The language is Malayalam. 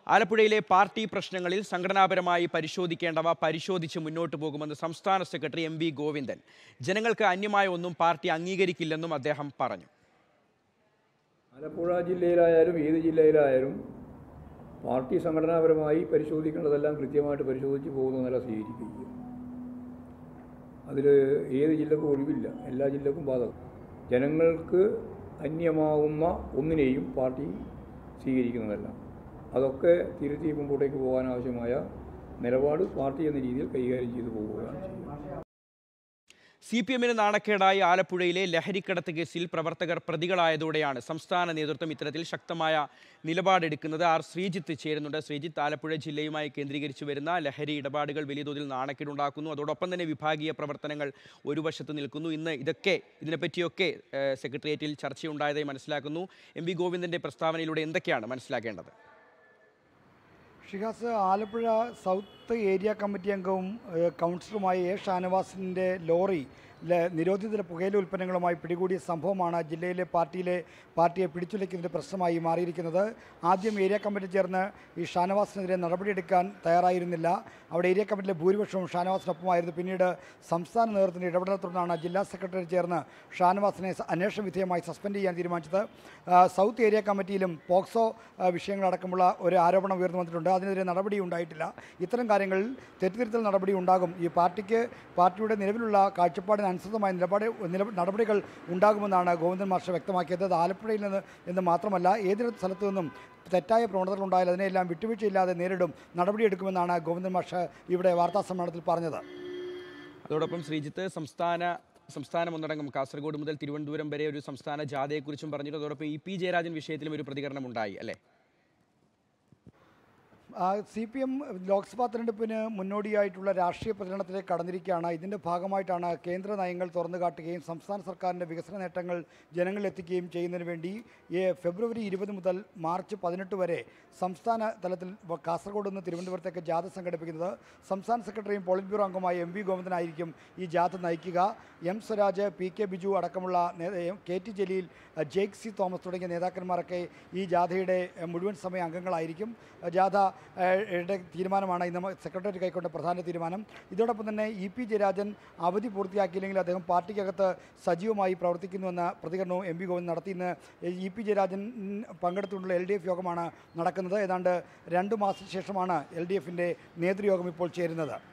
ആലപ്പുഴയിലെ പാർട്ടി പ്രശ്നങ്ങളിൽ സംഘടനാപരമായി പരിശോധിക്കേണ്ടവ പരിശോധിച്ച് മുന്നോട്ട് പോകുമെന്ന് സംസ്ഥാന സെക്രട്ടറി എം വി ഗോവിന്ദൻ ജനങ്ങൾക്ക് അന്യമായ ഒന്നും പാർട്ടി അംഗീകരിക്കില്ലെന്നും അദ്ദേഹം പറഞ്ഞു ആലപ്പുഴ ജില്ലയിലായാലും ഏത് ജില്ലയിലായാലും പാർട്ടി സംഘടനാപരമായി പരിശോധിക്കേണ്ടതെല്ലാം കൃത്യമായിട്ട് പരിശോധിച്ച് പോകുന്ന നില സ്വീകരിക്കുകയും അതിൽ ഏത് ജില്ലക്കും ഒഴിവില്ല എല്ലാ ജില്ലക്കും ബാധകം ജനങ്ങൾക്ക് അന്യമാവുന്ന ഒന്നിനെയും പാർട്ടി സ്വീകരിക്കുന്നതല്ല അതൊക്കെ തിരുത്തി മുമ്പോട്ടേക്ക് പോകാൻ ആവശ്യമായ നിലപാട് പാർട്ടി എന്ന രീതിയിൽ കൈകാര്യം ചെയ്തു പോവുകയാണ് ചെയ്യുന്നത് സി പി എമ്മിന് നാണക്കേടായി ആലപ്പുഴയിലെ ലഹരിക്കടത്ത് കേസിൽ പ്രവർത്തകർ പ്രതികളായതോടെയാണ് സംസ്ഥാന നേതൃത്വം ഇത്തരത്തിൽ ശക്തമായ നിലപാടെടുക്കുന്നത് ആർ ശ്രീജിത്ത് ചേരുന്നുണ്ട് ശ്രീജിത്ത് ആലപ്പുഴ ജില്ലയുമായി കേന്ദ്രീകരിച്ചു വരുന്ന ലഹരി ഇടപാടുകൾ വലിയ തോതിൽ നാണക്കേടുണ്ടാക്കുന്നു അതോടൊപ്പം തന്നെ വിഭാഗീയ പ്രവർത്തനങ്ങൾ ഒരു വശത്ത് നിൽക്കുന്നു ഇന്ന് ഇതൊക്കെ ഇതിനെപ്പറ്റിയൊക്കെ ഏഹ്, സെക്രട്ടേറിയറ്റിൽ ചർച്ചയുണ്ടായതായി മനസ്സിലാക്കുന്നു എം വി ഗോവിന്ദൻ്റെ പ്രസ്താവനയിലൂടെ എന്തൊക്കെയാണ് മനസ്സിലാക്കേണ്ടത് Shihas Alappuzha south area committee അംഗവും ഏഹ്, കൗൺസിലറുമായ എ ഷാനവാസിൻ്റെ ലോറി ല- നിരോധിത പുകയില ഉൽപ്പന്നങ്ങളുമായി പിടികൂടിയ സംഭവമാണ് ജില്ലയിലെ പാർട്ടിയിലെ പാർട്ടിയെ പിടിച്ചുലയ്ക്കുന്നതിൻ്റെ പ്രശ്നമായി മാറിയിരിക്കുന്നത് ആദ്യം ഏരിയ കമ്മിറ്റി ചേർന്ന് ഈ ഷാനവാസിനെതിരെ നടപടിയെടുക്കാൻ തയ്യാറായിരുന്നില്ല അവിടെ ഏരിയ കമ്മിറ്റിയിലെ ഭൂരിപക്ഷവും ഷാനവാസിനൊപ്പമായിരുന്നു പിന്നീട് സംസ്ഥാന നേതൃത്വത്തിൻ്റെ ഇടപെടൽ തുടർന്നാണ് ജില്ലാ സെക്രട്ടറി ചേർന്ന് ഷാനവാസിനെ സ- അന്വേഷണ വിധേയമായി സസ്പെൻഡ് ചെയ്യാൻ തീരുമാനിച്ചത് ആ, സൗത്ത് ഏരിയ കമ്മിറ്റിയിലും പോക്സോ ആ, വിഷയങ്ങളടക്കമുള്ള ഒരു ആരോപണം ഉയർന്നു വന്നിട്ടുണ്ട് അതിനെതിരെ നടപടി ഉണ്ടായിട്ടില്ല ഇത്തരം കാര്യങ്ങളിൽ തെറ്റുതിരുത്തൽ നടപടി ഉണ്ടാകും ഈ പാർട്ടിക്ക് പാർട്ടിയുടെ നിലവിലുള്ള കാഴ്ചപ്പാടിന് അനുസൃതമായ നിലപാട് നില നടപടികൾ ഉണ്ടാകുമെന്നാണ് ഗോവിന്ദൻ മാസ്റ്റർ വ്യക്തമാക്കിയത് അത് ആലപ്പുഴയിൽ നിന്ന് എന്ന് മാത്രമല്ല ഏതൊരു സ്ഥലത്തു നിന്നും തെറ്റായ പ്രവണതകൾ ഉണ്ടായാൽ അതിനെല്ലാം വിട്ടുവീഴ്ചയില്ലാതെ നേരിടും നടപടിയെടുക്കുമെന്നാണ് ഗോവിന്ദൻ മാസ്റ്റർ ഇവിടെ വാർത്താ സമ്മേളനത്തിൽ പറഞ്ഞത് അതോടൊപ്പം ശ്രീജിത്ത് സംസ്ഥാന സംസ്ഥാനം ഒന്നടങ്കം കാസർഗോഡ് മുതൽ തിരുവനന്തപുരം വരെ ഒരു സംസ്ഥാന ജാഥയെക്കുറിച്ചും പറഞ്ഞിട്ട് അതോടൊപ്പം ഇ പി ജയരാജൻ വിഷയത്തിലും ഒരു പ്രതികരണം ഉണ്ടായി അല്ലേ സി പി എം ലോക്സഭാ തെരഞ്ഞെടുപ്പിന് മുന്നോടിയായിട്ടുള്ള രാഷ്ട്രീയ പ്രചരണത്തിലേക്ക് കടന്നിരിക്കുകയാണ് ഇതിൻ്റെ ഭാഗമായിട്ടാണ് കേന്ദ്ര നയങ്ങൾ തുറന്നു കാട്ടുകയും സംസ്ഥാന സർക്കാരിൻ്റെ വികസന നേട്ടങ്ങൾ ജനങ്ങളിലെത്തിക്കുകയും ചെയ്യുന്നതിന് വേണ്ടി ഈ ഫെബ്രുവരി ഇരുപത് മുതൽ മാർച്ച് പതിനെട്ട് വരെ സംസ്ഥാന തലത്തിൽ വ- കാസർഗോഡ് നിന്ന് തിരുവനന്തപുരത്തേക്ക് ജാഥ സംഘടിപ്പിക്കുന്നത് സംസ്ഥാന സെക്രട്ടറിയും പോളിറ്റ് ബ്യൂറോ അംഗമായ എം വി ഗോവിന്ദനായിരിക്കും ഈ ജാഥ നയിക്കുക M Swaraj P K Biju അടക്കമുള്ള നേ- എം- കെ ടി ജലീൽ അഹ് ജെയ്ക് സി തോമസ് തുടങ്ങിയ നേതാക്കന്മാരൊക്കെ ഈ ജാഥയുടെ അഹ് മുഴുവൻ സമയ അംഗങ്ങളായിരിക്കും അഹ് ജാഥ അഹ് യുടെ തീരുമാനമാണ് ഇന്ന് സെക്രട്ടറി കൈക്കൊണ്ട പ്രധാന തീരുമാനം ഇതോടൊപ്പം തന്നെ ഇ പി ജയരാജൻ അവധി പൂർത്തിയാക്കിയില്ലെങ്കിൽ അദ്ദേഹം പാർട്ടിക്കകത്ത് സജീവമായി പ്രവർത്തിക്കുന്നുവെന്ന പ്രതികരണവും എം പി ഗോവിന്ദ് നടത്തി ഇന്ന് ഇ പി ജയരാജൻ ഉം, പങ്കെടുത്തുകൊണ്ടുള്ള എൽ ഡി എഫ് യോഗമാണ് നടക്കുന്നത് ഏതാണ്ട് രണ്ട് മാസത്തിന് ശേഷമാണ് എൽ ഡി എഫിൻ്റെ നേതൃയോഗം ഇപ്പോൾ ചേരുന്നത്